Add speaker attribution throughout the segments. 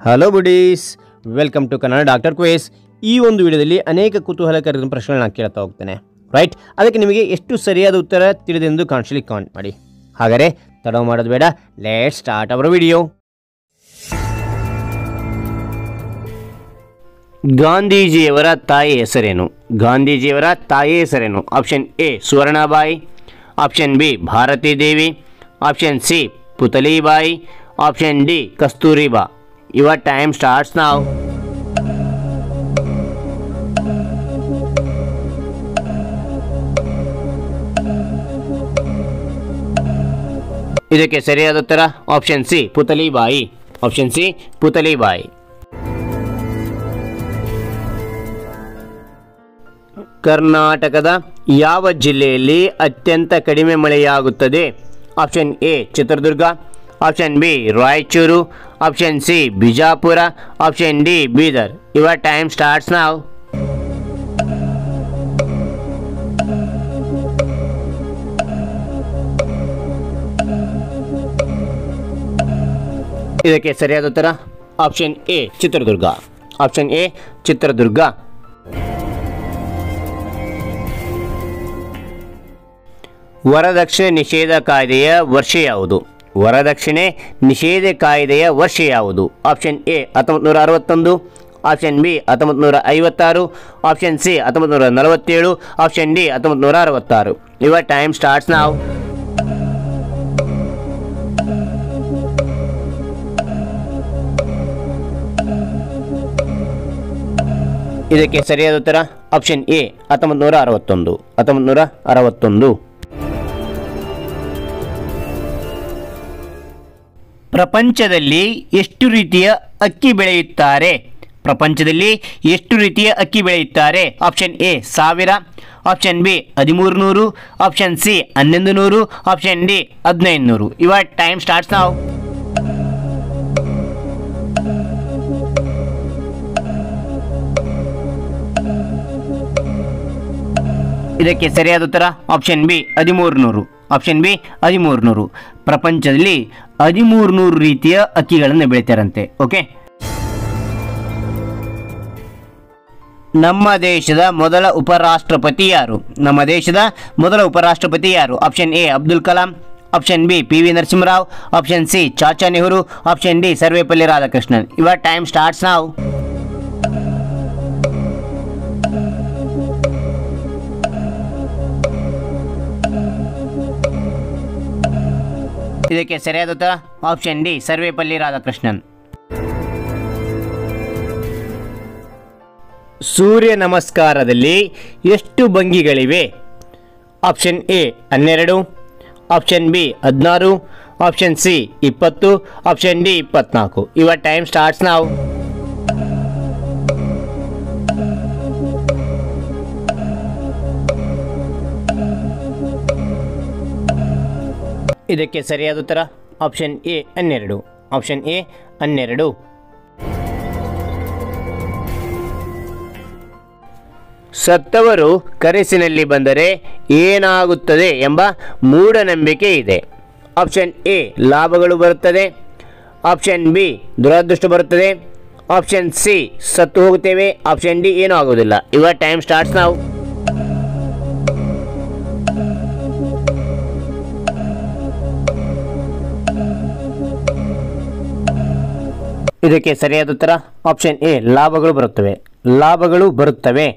Speaker 1: hello buddies welcome to Kannada doctor quiz ಈ ಒಂದು ವಿಡಿಯೋದಲ್ಲಿ ಅನೇಕ ಕುತೂಹಲಕರ ಪ್ರಶ್ನೆಗಳನ್ನ ನಾನು ಕೇಳ್ತಾ ಹೋಗ್ತೇನೆ ರೈಟ್ ಅದಕ್ಕೆ ನಿಮಗೆ ಎಷ್ಟು ಸರಿಯಾದ ಉತ್ತರ ತಿಳಿದೆಂದು ಕಾಣಿಸ್ಲಿ ಕಾಮೆಂಟ್ ಮಾಡಿ ಹಾಗಾದರೆ ತಡ ಮಾಡೋದು ಬೇಡ ಲೆಟ್ ಸ್ಟಾರ್ಟ್ ಅವರ್ ವಿಡಿಯೋ ಗಾಂಧೀಜಿಯವರ ತಾಯಿ ಹೆಸರೇನು ಗಾಂಧೀಜಿಯವರ ತಾಯಿ ಹೆಸರೇನು option A Suvarnabai option B Bharati Devi option C Putlibai option D Kasturba your time starts now ಇದಕ್ಕೆ ಸರಿಯಾದ ಉತ್ತರ option C Putlibai option C Putlibai ಕರ್ನಾಟಕದ ಯಾವ ಜಿಲ್ಲೆಯಲ್ಲಿ ಅತ್ಯಂತ ಕಡಿಮೆ ಮಳೆಯಾಗುತ್ತದೆ option A Chitradurga option B Raichur option C Bijapur option D Bidar your time starts now ಇದಕ್ಕೆ ಸರಿಯಾದ ಉತ್ತರ option A Chitradurga option A Chitradurga ವರದಕ್ಷಿಣೆ ನಿಷೇಧ ಕಾಯ್ದೆಯ ವರ್ಷ ಯಾವುದು ವರದಕ್ಷಿಣೆ ನಿಷೇಧ ಕಾಯ್ದೆಯ ವರ್ಷ ಯಾವುದು ಆಪ್ಷನ್ ಎ ಹತ್ತೊಂಬತ್ತು ನೂರ ಅರವತ್ತೊಂದು ಆಪ್ಷನ್ ಬಿ ಹತ್ತೊಂಬತ್ತು ನೂರ ಐವತ್ತಾರು ಆಪ್ಷನ್ ಸಿ ಹತ್ತೊಂಬತ್ತು ನೂರ ನಲವತ್ತೇಳು ಆಪ್ಷನ್ ಡಿ ಹತ್ತೊಂಬತ್ತು ನೂರ ಅರವತ್ತಾರು ಯುವರ್ ಟೈಮ್ ಸ್ಟಾರ್ಟ್ಸ್ ನಾವು ಇದಕ್ಕೆ ಸರಿಯಾದ ಉತ್ತರ ಆಪ್ಷನ್ ಎ ಹತ್ತೊಂಬತ್ತು ನೂರ ಅರವತ್ತೊಂದು ಹತ್ತೊಂಬತ್ತು ನೂರ ಅರವತ್ತೊಂದು ಪ್ರಪಂಚದಲ್ಲಿ ಎಷ್ಟು ರೀತಿಯ ಅಕ್ಕಿ ಬೆಳೆಯುತ್ತಾರೆ ಪ್ರಪಂಚದಲ್ಲಿ ಎಷ್ಟು ರೀತಿಯ ಅಕ್ಕಿ ಬೆಳೆಯುತ್ತಾರೆ ಆಪ್ಷನ್ ಎ ಸಾವಿರ ಆಪ್ಷನ್ ಬಿ ಹದಿಮೂರು ನೂರು ಆಪ್ಷನ್ ಸಿ ಹನ್ನೊಂದು ನೂರು ಆಪ್ಷನ್ ಡಿ ಹದಿನೈದು ನೂರು ಇವಾಗ ಟೈಮ್ ಸ್ಟಾರ್ಟ್ಸ್ ನಾವು ಇದಕ್ಕೆ ಸರಿಯಾದ ಉತ್ತರ ಆಪ್ಷನ್ ಬಿ ಹದಿಮೂರು ನೂರು ಆಪ್ಷನ್ ಬಿ ಹದಿಮೂರು ನೂರು ಪ್ರಪಂಚದಲ್ಲಿ ಹದಿಮೂರು ನೂರು ರೀತಿಯ ಅಕ್ಕಿಗಳನ್ನು ಬೆಳಿತಾರಂತೆ ಓಕೆ ನಮ್ಮ ದೇಶದ ಮೊದಲ ಉಪರಾಷ್ಟ್ರಪತಿ ಯಾರು ನಮ್ಮ ದೇಶದ ಮೊದಲ ಉಪರಾಷ್ಟ್ರಪತಿ ಯಾರು option A Abdul Kalam option B P V Narasimharao option C Chacha Nehru option D Sarvepalli Radhakrishnan ಇವಾಗ ಟೈಮ್ ಸ್ಟಾರ್ಟ್ಸ್ ನಾವು ಇದಕ್ಕೆ ಸರಿಯಾದ ಉತ್ತರ ಆಪ್ಷನ್ ಡಿ ಸರ್ವೇಪಲ್ಲಿ ರಾಧಾಕೃಷ್ಣನ್ ಸೂರ್ಯ ನಮಸ್ಕಾರದಲ್ಲಿ ಎಷ್ಟು ಭಂಗಿಗಳಿವೆ ಆಪ್ಷನ್ ಎ ಹನ್ನೆರಡು ಆಪ್ಷನ್ ಬಿ ಹದಿನಾರು ಆಪ್ಷನ್ ಸಿ ಇಪ್ಪತ್ತು ಆಪ್ಷನ್ ಡಿ ಇಪ್ಪತ್ನಾಲ್ಕು ಇವ ಟೈಮ್ ಸ್ಟಾರ್ಟ್ಸ್ ನಾವು ಇದಕ್ಕೆ ಸರಿಯಾದ ಉತ್ತರ ಆಪ್ಷನ್ ಎ ಹನ್ನೆರಡು ಆಪ್ಷನ್ ಎ ಹನ್ನೆರಡು ಸತ್ತವರು ಕನಸಿನಲ್ಲಿ ಬಂದರೆ ಏನಾಗುತ್ತದೆ ಎಂಬ ಮೂಢನಂಬಿಕೆ ಇದೆ ಆಪ್ಷನ್ ಎ ಲಾಭಗಳು ಬರುತ್ತದೆ ಆಪ್ಷನ್ ಬಿ ದುರದೃಷ್ಟ ಬರುತ್ತದೆ ಆಪ್ಷನ್ ಸಿ ಸತ್ತು ಹೋಗುತ್ತೇವೆ ಆಪ್ಷನ್ ಡಿ ಏನೂ ಆಗುವುದಿಲ್ಲ ಇವಾಗ ಟೈಮ್ ಸ್ಟಾರ್ಟ್ಸ್ ನಾವು ಇದಕ್ಕೆ ಸರಿಯಾದ ಉತ್ತರ ಆಪ್ಷನ್ ಎ ಲಾಭಗಳು ಬರುತ್ತವೆ ಲಾಭಗಳು ಬರುತ್ತವೆ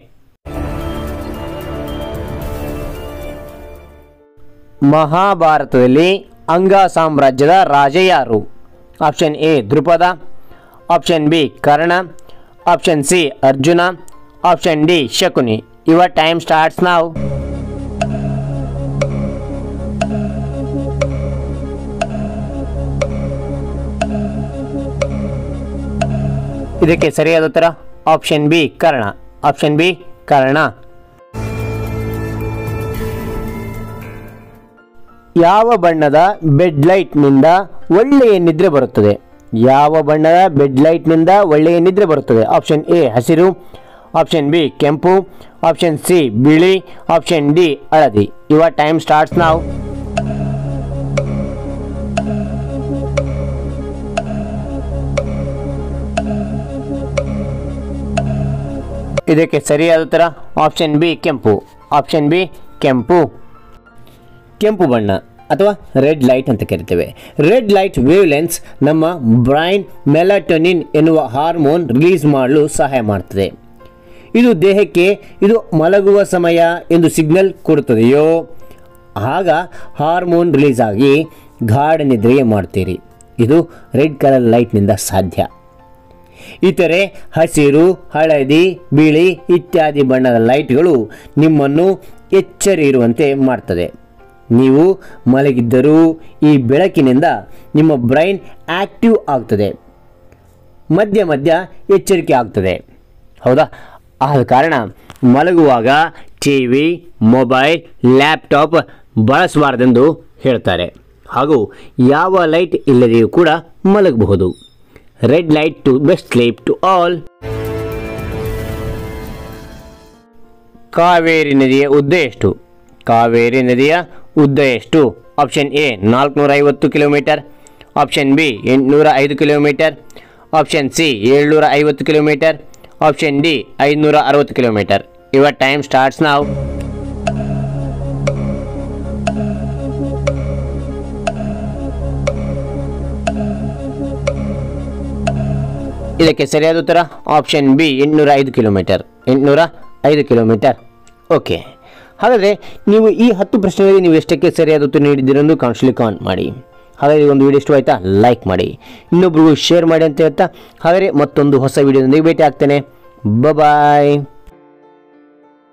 Speaker 1: ಮಹಾಭಾರತದಲ್ಲಿ ಅಂಗ ಸಾಮ್ರಾಜ್ಯದ ರಾಜ ಯಾರು option A Drupada option B Karna option C Arjuna option D Shakuni your time starts now ಇದಕ್ಕೆ ಸರಿಯಾದ ಉತ್ತರ option B Karna option B Karna ಯಾವ ಬಣ್ಣದ ಬೆಡ್ ಲೈಟ್ನಿಂದ ಒಳ್ಳೆಯ ನಿದ್ರೆ ಬರುತ್ತದೆ ಯಾವ ಬಣ್ಣದ ಬೆಡ್ ಲೈಟ್ನಿಂದ ಒಳ್ಳೆಯ ನಿದ್ರೆ ಬರುತ್ತದೆ ಆಪ್ಷನ್ ಎ ಹಸಿರು ಆಪ್ಷನ್ ಬಿ ಕೆಂಪು ಆಪ್ಷನ್ ಸಿ ಬಿಳಿ ಆಪ್ಷನ್ ಡಿ ಹಳದಿ ಯುವ ಟೈಮ್ ಸ್ಟಾರ್ಟ್ಸ್ ನಾವು ಇದಕ್ಕೆ ಸರಿಯಾದ ಉತ್ತರ ಆಪ್ಷನ್ ಬಿ ಕೆಂಪು ಆಪ್ಷನ್ ಬಿ ಕೆಂಪು ಕೆಂಪು ಬಣ್ಣ ಅಥವಾ ರೆಡ್ ಲೈಟ್ ಅಂತ ಕರಿತೇವೆ ರೆಡ್ ಲೈಟ್ ವೇವ್ಲೆನ್ಸ್ ನಮ್ಮ ಬ್ರೈನ್ ಮೆಲಾಟೊನಿನ್ ಎನ್ನುವ ಹಾರ್ಮೋನ್ ರಿಲೀಸ್ ಮಾಡಲು ಸಹಾಯ ಮಾಡ್ತದೆ ಇದು ದೇಹಕ್ಕೆ ಇದು ಮಲಗುವ ಸಮಯ ಎಂದು ಸಿಗ್ನಲ್ ಕೊಡುತ್ತದೆಯೋ ಆಗ ಹಾರ್ಮೋನ್ ರಿಲೀಸ್ ಆಗಿ ಗಾಢ ನಿದ್ರೆಗೆ ಮಾಡ್ತೀರಿ ಇದು ರೆಡ್ ಕಲರ್ ಲೈಟ್ನಿಂದ ಸಾಧ್ಯ ಇತರೆ ಹಸಿರು ಹಳದಿ ಬಿಳಿ ಇತ್ಯಾದಿ ಬಣ್ಣದ ಲೈಟ್ಗಳು ನಿಮ್ಮನ್ನು ಎಚ್ಚರಿ ಇರುವಂತೆ ಮಾಡ್ತದೆ ನೀವು ಮಲಗಿದ್ದರೂ ಈ ಬೆಳಕಿನಿಂದ ನಿಮ್ಮ ಬ್ರೈನ್ ಆಕ್ಟಿವ್ ಆಗ್ತದೆ ಮಧ್ಯ ಮಧ್ಯ ಎಚ್ಚರಿಕೆ ಆಗ್ತದೆ ಹೌದಾ ಆದ ಕಾರಣ ಮಲಗುವಾಗ ಟಿ ವಿ ಮೊಬೈಲ್ ಲ್ಯಾಪ್ಟಾಪ್ ಬಳಸಬಾರ್ದೆಂದು ಹೇಳ್ತಾರೆ ಹಾಗೂ ಯಾವ ಲೈಟ್ ಇಲ್ಲದೆಯೂ ಕೂಡ ಮಲಗಬಹುದು red light to best sleep to all Kaveri ನದಿಯ ಉದ್ದ ಎಷ್ಟು ಕಾವೇರಿ ನದಿಯ ಉದ್ದ ಎಷ್ಟು ಆಪ್ಷನ್ ಎ ನಾಲ್ಕುನೂರ ಐವತ್ತು ಕಿಲೋಮೀಟರ್ ಆಪ್ಷನ್ ಬಿ ಎಂಟುನೂರ ಐದು ಕಿಲೋಮೀಟರ್ ಆಪ್ಷನ್ ಸಿ ಏಳ್ನೂರ ಐವತ್ತು ಕಿಲೋಮೀಟರ್ ಆಪ್ಷನ್ ಡಿ ಐದುನೂರ ಅರವತ್ತು kilometre your time starts now ಇದಕ್ಕೆ ಸರಿಯಾದ ಉತ್ತರ ಆಪ್ಷನ್ ಬಿ ಎಂಟುನೂರ ಐದು ಕಿಲೋಮೀಟರ್ ಎಂಟುನೂರ ಐದು ಕಿಲೋಮೀಟರ್ ಓಕೆ ಹಾಗಾದರೆ ನೀವು ಈ ಹತ್ತು ಪ್ರಶ್ನೆಗಳಿಗೆ ನೀವು ಎಷ್ಟಕ್ಕೆ ಸರಿಯಾದ ಉತ್ತರ ನೀಡಿದ್ದೀರೆಂದು ಕಾನ್ಸ್ಲಿ ಕಾಮೆಂಟ್ ಮಾಡಿ ಹಾಗಾದರೆ ಈ ಒಂದು ವಿಡಿಯೋ ಇಷ್ಟ ಆಯ್ತಾ ಲೈಕ್ ಮಾಡಿ ಇನ್ನೊಬ್ರಿಗೂ ಶೇರ್ ಮಾಡಿ ಅಂತ ಹೇಳ್ತಾ ಹಾಗಾದರೆ ಮತ್ತೊಂದು ಹೊಸ ವಿಡಿಯೋದೊಂದಿಗೆ ಭೇಟಿ ಆಗ್ತೇನೆ ಬಾಯ್